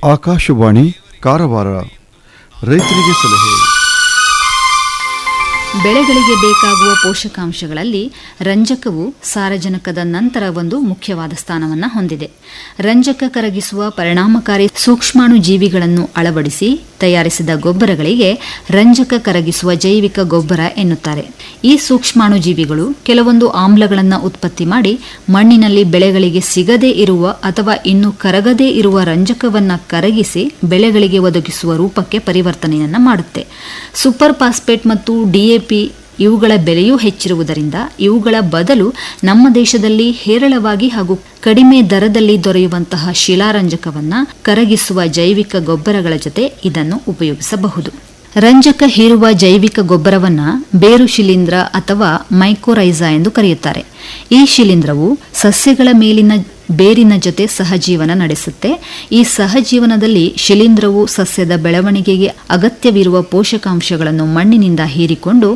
ಆಕಾಶವಾಣಿ ಕಾರವಾರ ರೈತರಿಗೆ ಸಲಹೆ ಬೆಳೆಗಳಿಗೆ ಬೇಕಾಗುವ ಪೋಷಕಾಂಶಗಳಲ್ಲಿ ರಂಜಕವು ಸಾರಜನಕದ ನಂತರ ಒಂದು ಮುಖ್ಯವಾದ ಸ್ಥಾನವನ್ನು ಹೊಂದಿದೆ ರಂಜಕ ಕರಗಿಸುವ ಪರಿಣಾಮಕಾರಿ ಸೂಕ್ಷ್ಮಾಣು ಜೀವಿಗಳನ್ನು ಅಳವಡಿಸಿ ತಯಾರಿಸಿದ ಗೊಬ್ಬರಗಳಿಗೆ ರಂಜಕ ಕರಗಿಸುವ ಜೈವಿಕ ಗೊಬ್ಬರ ಎನ್ನುತ್ತಾರೆ ಈ ಸೂಕ್ಷ್ಮಾಣು ಜೀವಿಗಳು ಕೆಲವೊಂದು ಆಮ್ಲಗಳನ್ನು ಉತ್ಪತ್ತಿ ಮಾಡಿ ಮಣ್ಣಿನಲ್ಲಿ ಬೆಳೆಗಳಿಗೆ ಸಿಗದೇ ಇರುವ ಅಥವಾ ಇನ್ನು ಕರಗದೇ ಇರುವ ರಂಜಕವನ್ನು ಕರಗಿಸಿ ಬೆಳೆಗಳಿಗೆ ಒದಗಿಸುವ ರೂಪಕ್ಕೆ ಪರಿವರ್ತನೆಯನ್ನ ಮಾಡುತ್ತೆ ಸೂಪರ್ ಫಾಸ್ಫೇಟ್ ಮತ್ತು ಡಿಎಪಿ ಇವುಗಳ ಬೆಲೆಯೂ ಹೆಚ್ಚಿರುವುದರಿಂದ ಇವುಗಳ ಬದಲು ನಮ್ಮ ದೇಶದಲ್ಲಿ ಹೇರಳವಾಗಿ ಹಾಗೂ ಕಡಿಮೆ ದರದಲ್ಲಿ ದೊರೆಯುವಂತಹ ಶಿಲಾರಂಜಕವನ್ನ ಕರಗಿಸುವ ಜೈವಿಕ ಗೊಬ್ಬರಗಳ ಜೊತೆ ಇದನ್ನು ಉಪಯೋಗಿಸಬಹುದು ರಂಜಕ ಹೀರುವ ಜೈವಿಕ ಗೊಬ್ಬರವನ್ನ ಬೇರು ಶಿಲೀಂಧ್ರ ಅಥವಾ ಮೈಕೋರೈಸಾ ಎಂದು ಕರೆಯುತ್ತಾರೆ ಈ ಶಿಲೀಂಧ್ರವು ಸಸ್ಯಗಳ ಮೇಲಿನ ಬೇರಿನ ಜೊತೆ ಸಹಜೀವನ ನಡೆಸುತ್ತೆ ಈ ಸಹಜೀವನದಲ್ಲಿ ಶಿಲೀಂಧ್ರವು ಸಸ್ಯದ ಬೆಳವಣಿಗೆಗೆ ಅಗತ್ಯವಿರುವ ಪೋಷಕಾಂಶಗಳನ್ನು ಮಣ್ಣಿನಿಂದ ಹೀರಿಕೊಂಡು